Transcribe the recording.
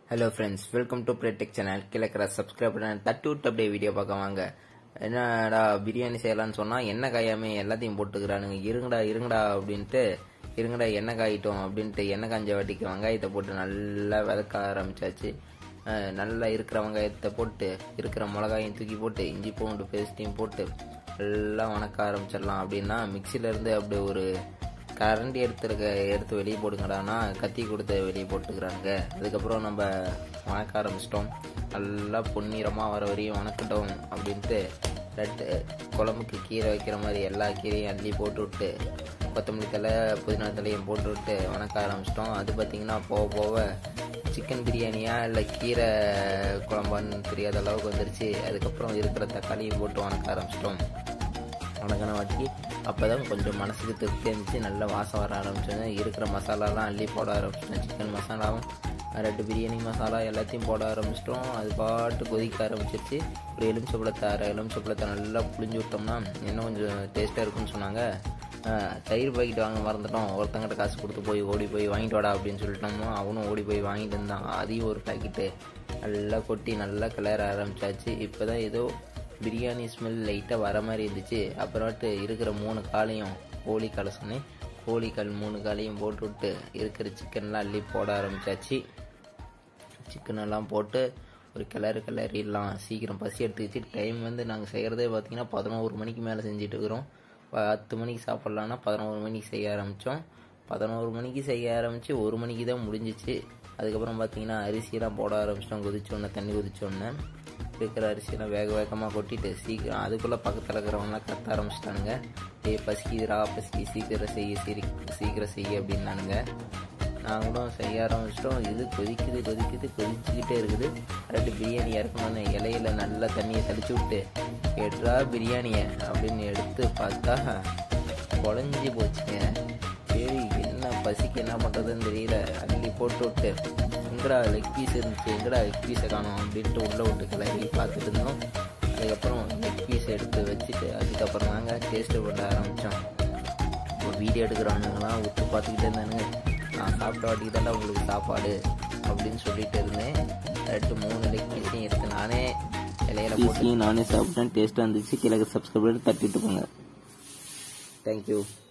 hello friends welcome to Playtech channel கிழக்கிற subscribe பண்ண தட்டி விட்டு அப்படியே வீடியோ பார்க்க வாங்க என்னடா பிரியாணி செய்யலாம்னு சொன்னால் எண்ணெய் காயாமே எல்லாத்தையும் போட்டுக்கிறானுங்க இருங்கடா இருங்கடா அப்படின்ட்டு இருங்கடா எண்ணெய் காயிட்டோம் அப்படின்ட்டு எண்ணெய் காஞ்ச வாட்டிக்கு வெங்காயத்தை போட்டு நல்லா விதக்க ஆரம்பிச்சாச்சு அஹ் நல்லா இருக்கிற வெங்காயத்தை போட்டு இருக்கிற மிளகாயும் தூக்கி போட்டு இஞ்சி பூண்டு பேஸ்ட்டையும் போட்டு எல்லாம் வணக்க ஆரம்பிச்சிடலாம் அப்படின்னா மிக்சியில இருந்து அப்படியே ஒரு கரண்டி எடுத்துருக்க எடுத்து வெளியே போடுங்கடானா கத்தி கொடுத்து வெளியே போட்டுக்கிறாங்க அதுக்கப்புறம் நம்ம வணக்க ஆரம்பிச்சிட்டோம் நல்லா பொன்னிறமாக வர வரையும் வணக்கட்டும் அப்படின்ட்டு ரெட்டு குழம்புக்கு கீரை வைக்கிற மாதிரி எல்லா கீரையும் அள்ளி போட்டு விட்டு கொத்தமல்லி தலை புதினா தலையும் போட்டு விட்டு வணக்க ஆரம்பிச்சிட்டோம் அது பார்த்திங்கன்னா போக போக சிக்கன் பிரியாணியா இல்லை கீரை குழம்பான்னு தெரியாத அளவுக்கு வந்துருச்சு அதுக்கப்புறம் இருக்கிற தக்காளியும் போட்டு வணக்க ஆரம்பிச்சிட்டோம் வணக்கின வாட்டி அப்போ தான் கொஞ்சம் மனசுக்கு திருப்தி இருந்துச்சு நல்ல வாசம் வர ஆரம்பிச்சது இருக்கிற மசாலாலாம் அள்ளி போட ஆரம்பிச்சிட்டேன் சிக்கன் மசாலாவும் ரெண்டு பிரியாணி மசாலா எல்லாத்தையும் போட ஆரம்பிச்சிட்டோம் அது பாட்டு கொதிக்க ஆரம்பிச்சிருச்சு ஒரு எலுமிச்சப்பழத்தை அரை எலுமிச்சப்பழத்தை நல்லா புளிஞ்சு விட்டோம்னா இன்னும் கொஞ்சம் டேஸ்ட்டாக இருக்குன்னு சொன்னாங்க அஹ், தயிர் பாக்கெட் வாங்க மறந்துட்டோம் ஒருத்தங்கிட்ட காசு கொடுத்து போய் ஓடி போய் வாங்கிட்டு வாடா அப்படின்னு சொல்லிட்டோமோ அவனும் ஓடி போய் வாங்கிட்டு இருந்தான் அதையும் ஒரு பாக்கெட்டு நல்லா கொட்டி நல்லா கிளற ஆரம்பிச்சாச்சு இப்போ தான் ஏதோ பிரியாணி ஸ்மெல் லைட்டாக வர மாதிரி இருந்துச்சு அப்புறமேட்டு இருக்கிற மூணு காலையும் கோழி காலை சொன்னேன் கோழி கால் மூணு காலையும் போட்டு விட்டு இருக்கிற சிக்கன்லாம் அள்ளி போட ஆரம்பிச்சாச்சு சிக்கன் எல்லாம் போட்டு ஒரு கிளறு கிளறிடலாம் சீக்கிரம் பசி எடுத்துக்கிச்சு டைம் வந்து நாங்கள் செய்கிறதே பார்த்தீங்கன்னா பதினோரு மணிக்கு மேலே செஞ்சுட்டு இருக்கிறோம் பத்து மணிக்கு சாப்பிட்லான்னா பதினோரு மணிக்கு செய்ய ஆரம்பித்தோம் பதினோரு மணிக்கு செய்ய ஆரம்பித்து ஒரு மணிக்கு தான் முடிஞ்சிச்சு அதுக்கப்புறம் பார்த்தீங்கன்னா அரிசியெல்லாம் போட ஆரம்பிச்சிட்டோம் கொதிச்சோடனே தண்ணி கொதிச்சோடனே இருக்கிற அரிசியெல்லாம் வேக வேகமாக கொட்டிட்டு சீக்கிரம் அதுக்குள்ளே பக்கத்தில் இருக்கிறவங்களாம் கத்த ஆரம்பிச்சிட்டானுங்க ஏய் பசிக்குதுடா பசி சீக்கிரம் செய்ய சீரி சீக்கிரம் செய்ய அப்படின்னானுங்க நாங்களும் செய்ய ஆரம்பிச்சிட்டோம் இது கொதிக்குது கொதிக்குது கொதிச்சுக்கிட்டே இருக்குது ரெண்டு பிரியாணி இறக்கணும்னு இலையில நல்லா தண்ணியை தெளிச்சு விட்டு எடுறா பிரியாணியை அப்படின்னு எடுத்து பார்த்தா குழஞ்சி போச்சுங்க சரி என்ன பசிக்கு என்ன பண்ணுறதுன்னு தெரியல அள்ளி போட்டு விட்டு எங்கடா லெக் பீஸ் இருந்துச்சு எங்கடா லெக் பீஸை காணோம் அப்படின்ட்டு உள்ளே விட்டு கிளறி பார்த்துட்டு இருந்தோம் அதுக்கப்புறம் லெக் பீஸ் எடுத்து வச்சுட்டு அதுக்கப்புறம் தாங்க டேஸ்ட்டு பண்ண ஆரம்பித்தோம் இப்போ வீடியோ எடுக்கிறவனுங்களாம் விட்டு பார்த்துக்கிட்டே இருந்தானுங்க நான் சாப்பிட்ட வாட்டிக்கு தாண்டா உங்களுக்கு சாப்பாடு அப்படின்னு சொல்லிட்டு இருந்தேன் ரெண்டு மூணு லெக் பீஸையும் எடுத்து நானே இலையில போட்டு நானே சாப்பிட்டேன் டேஸ்ட்டாக இருந்துச்சு கீழே சப்ஸ்கிரைபர் தட்டிட்டு போங்க தேங்க்யூ